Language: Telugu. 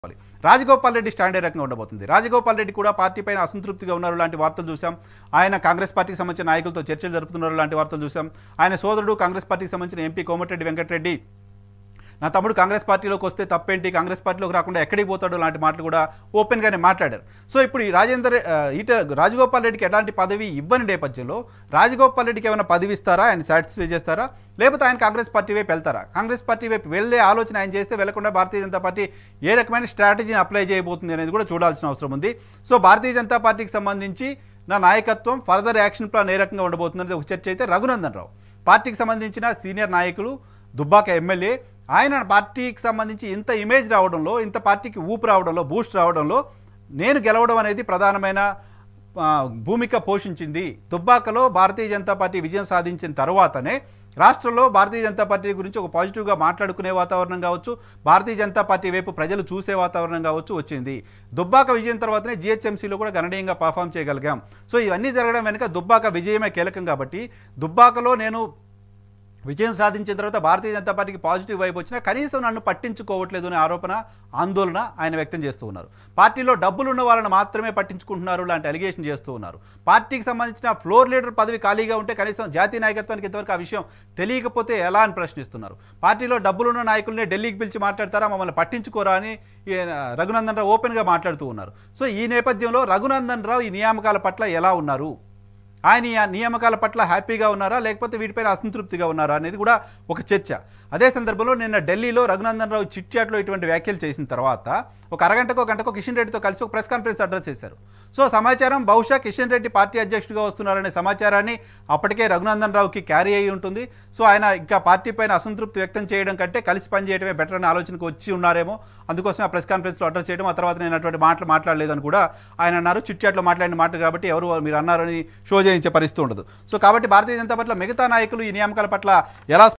రాజగోపాల్ రెడ్డి స్టాండ్ ఏ రకంగా ఉండబోతుంది రాజగోపాల్ రెడ్డి కూడా పార్టీ పైన అసంతృప్తిగా ఉన్నారు లాంటి వార్తలు చూసాం ఆయన కాంగ్రెస్ పార్టీకి సంబంధించిన నాయకులతో చర్చలు జరుపుతున్నారు లాంటి వార్తలు చూసాం ఆయన సోదరుడు కాంగ్రెస్ పార్టీకి సంబంధించిన ఎంపీ కోమటిరెడ్డి వెంకటరెడ్డి నా తమ్ముడు కాంగ్రెస్ పార్టీలోకి వస్తే తప్పేంటి కాంగ్రెస్ పార్టీలోకి రాకుండా ఎక్కడికి పోతాడు లాంటి మాటలు కూడా ఓపెన్గానే మాట్లాడారు సో ఇప్పుడు ఈ రాజేందర్ ఆ, ఈట రాజగోపాల్ రెడ్డికి ఎలాంటి పదవి ఇవ్వని నేపథ్యంలో రాజగోపాల్ రెడ్డికి ఏమైనా పదవి ఇస్తారా ఆయన సాటిస్ఫై చేస్తారా లేకపోతే ఆయన కాంగ్రెస్ పార్టీ వైపు వెళ్తారా కాంగ్రెస్ పార్టీ వైపు వెళ్ళే ఆలోచన ఆయన చేస్తే వెళ్లకుండా భారతీయ జనతా పార్టీ ఏ రకమైన స్ట్రాటజీని అప్లై చేయబోతుంది అనేది కూడా చూడాల్సిన అవసరం ఉంది సో భారతీయ జనతా పార్టీకి సంబంధించి నా నాయకత్వం ఫర్దర్ యాక్షన్ ప్లాన్ ఏ రకంగా ఉండబోతుంది అనేది ఒక చర్చ అయితే రఘునందన్ రావు పార్టీకి సంబంధించిన సీనియర్ నాయకులు దుబ్బాక ఎమ్మెల్యే ఆయన పార్టీకి సంబంధించి ఇంత ఇమేజ్ రావడంలో ఇంత పార్టీకి ఊపు రావడంలో బూస్ట్ రావడంలో నేను గెలవడం అనేది ప్రధానమైన ఆ, భూమిక పోషించింది దుబ్బాకలో భారతీయ జనతా పార్టీ విజయం సాధించిన తర్వాతనే రాష్ట్రంలో భారతీయ జనతా పార్టీ గురించి ఒక పాజిటివ్గా మాట్లాడుకునే వాతావరణం కావచ్చు భారతీయ జనతా పార్టీ వైపు ప్రజలు చూసే వాతావరణం కావచ్చు వచ్చింది దుబ్బాక విజయం తర్వాతనే జిహెచ్ఎంసీలో కూడా గణనీయంగా పర్ఫామ్ చేయగలిగాం సో ఇవన్నీ జరగడం వెనుక దుబ్బాక విజయమే కీలకం కాబట్టి దుబ్బాకలో నేను విజయం సాధించిన తర్వాత భారతీయ జనతా పార్టీకి పాజిటివ్ వైపు వచ్చినా కనీసం నన్ను పట్టించుకోవట్లేదు అనే ఆరోపణ ఆందోళన ఆయన వ్యక్తం చేస్తూ ఉన్నారు పార్టీలో డబ్బులు ఉన్న వాళ్ళని మాత్రమే పట్టించుకుంటున్నారు లాంటి అలిగేషన్ చేస్తూ ఉన్నారు పార్టీకి సంబంధించిన ఫ్లోర్ లీడర్ పదవి ఖాళీగా ఉంటే కనీసం జాతీయ నాయకత్వానికి ఇంతవరకు ఆ విషయం తెలియకపోతే ఎలా అని ప్రశ్నిస్తున్నారు పార్టీలో డబ్బులున్న నాయకుల్ని ఢిల్లీకి పిలిచి మాట్లాడతారా మమ్మల్ని పట్టించుకోరా అని ఈ, రఘునందన్ రావు ఓపెన్గా మాట్లాడుతూ ఉన్నారు సో ఈ నేపథ్యంలో రఘునందన్ రావు ఈ నియామకాల పట్ల ఎలా ఉన్నారు ఆయన ఈ నియామకాల పట్ల హ్యాపీగా ఉన్నారా లేకపోతే వీటిపైన అసంతృప్తిగా ఉన్నారా అనేది కూడా ఒక చర్చ అదే సందర్భంలో నిన్న ఢిల్లీలో రఘునందన్ రావు చిట్ చాట్లో ఇటువంటి వ్యాఖ్యలు చేసిన తర్వాత ఒక అరగంటకో గంటకో కిషన్ రెడ్డితో కలిసి ఒక ప్రెస్ కాన్ఫరెన్స్ అడ్రస్ చేశారు సో సమాచారం బహుశా కిషన్ రెడ్డి పార్టీ అధ్యక్షుడిగా వస్తున్నారనే సమాచారాన్ని అప్పటికే రఘునందన్ రావుకి క్యారీ అయ్యి ఉంటుంది సో ఆయన ఇంకా పార్టీ పైన అసంతృప్తి వ్యక్తం చేయడం కంటే కలిసి పనిచేయడమే బెటర్ అనే ఆలోచనకు వచ్చి ఉన్నారేమో అందుకోసం ఆ ప్రెస్ కాన్ఫరెన్స్లో అడ్రస్ చేయడం ఆ తర్వాత నేను అటువంటి మాటలు మాట్లాడలేదని కూడా ఆయన అన్నారు చిట్ చాట్లో మాట్లాడిన మాట కాబట్టి ఎవరు మీరు అన్నారని షో చేయించే పరిస్థితి ఉండదు సో కాబట్టి భారతీయ జనతా పార్టీలో మిగతా నాయకులు ఈ నియామకాల పట్ల ఎలా